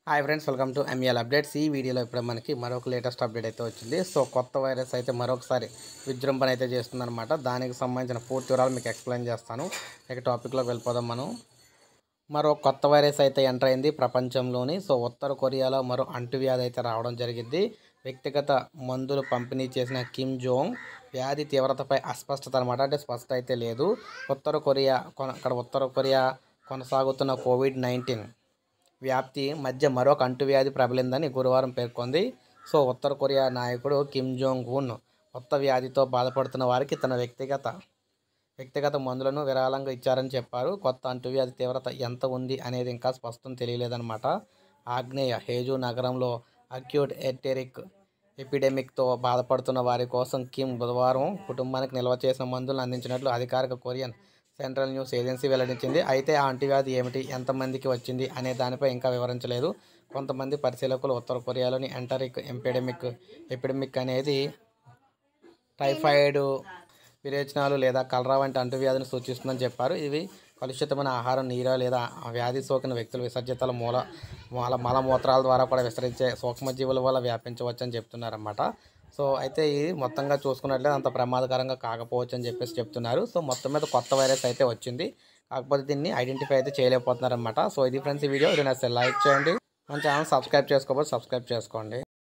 hi friends welcome to ML updates ఈ వీడియోలో ఇప్పుడు మనకి మరొక లేటెస్ట్ అప్డేట్ అయితే వచ్చింది సో కొత్త వైరస్ అయితే మరొకసారి విజృంభణ అయితే చేస్తుందన్నమాట దానికి సంబంధించిన పూర్తి వివరాలు మీకు ఎక్స్ప్లెయిన్ చేస్తాను ఇక టాపిక్లోకి వెళ్ళిపోదాం మనం మరో కొత్త వైరస్ అయితే ఎంటర్ అయింది ప్రపంచంలోని సో ఉత్తర కొరియాలో మరో అంటువ్యాధి అయితే రావడం జరిగింది వ్యక్తిగత మందులు పంపిణీ చేసిన కిమ్ జోంగ్ వ్యాధి తీవ్రతపై అస్పష్టత అనమాట అంటే స్పష్టత అయితే లేదు ఉత్తర కొరియా కొన అక్కడ ఉత్తర కొరియా కొనసాగుతున్న కోవిడ్ నైన్టీన్ వ్యాప్తి మధ్య మరొక అంటువ్యాధి ప్రబలిందని గురువారం పేర్కొంది సో ఉత్తర కొరియా నాయకుడు కిమ్ జోంగ్ ఉన్ కొత్త వ్యాధితో బాధపడుతున్న వారికి తన వ్యక్తిగత వ్యక్తిగత మందులను విరాళంగా ఇచ్చారని చెప్పారు కొత్త అంటువ్యాధి తీవ్రత ఎంత ఉంది అనేది ఇంకా స్పష్టం తెలియలేదన్నమాట ఆగ్నేయ హేజు నగరంలో అక్యూట్ ఎటెరిక్ ఎపిడెమిక్తో బాధపడుతున్న వారి కోసం కిమ్ బుధవారం కుటుంబానికి నిల్వ చేసిన మందులను అందించినట్లు అధికారిక కొరియన్ సెంట్రల్ న్యూస్ ఏజెన్సీ వెల్లడించింది అయితే ఆ అంటువ్యాధి ఏమిటి ఎంతమందికి వచ్చింది అనే దానిపై ఇంకా వివరించలేదు కొంతమంది పరిశీలకులు ఉత్తర కొరియాలోని ఎంటరిక్ ఎపిడెమిక్ ఎపిడెమిక్ అనేది టైఫాయిడ్ విరేచనాలు లేదా కలరా వంటి అంటువ్యాధిని సూచిస్తుందని చెప్పారు ఇవి కలుషితమైన ఆహారం నీరు లేదా ఆ వ్యాధి సోకిన వ్యక్తుల విసర్జితాల మూల మూల మలమూత్రాల ద్వారా కూడా విస్తరించే సూక్ష్మజీవుల వల్ల వ్యాపించవచ్చు అని చెప్తున్నారన్నమాట సో అయితే ఇది మొత్తంగా చూసుకున్నట్లయితే అంత ప్రమాదకరంగా కాకపోవచ్చు అని చెప్పేసి చెప్తున్నారు సో మొత్తం మీద కొత్త వైరస్ అయితే వచ్చింది కాకపోతే దీన్ని ఐడెంటిఫై అయితే చేయలేకపోతున్నారన్నమాట సో ఇది ఫ్రెండ్స్ ఈ వీడియో ఇది నచ్చితే లైక్ చేయండి మన ఛానల్ సబ్స్క్రైబ్ చేసుకోకపోతే సబ్స్క్రైబ్ చేసుకోండి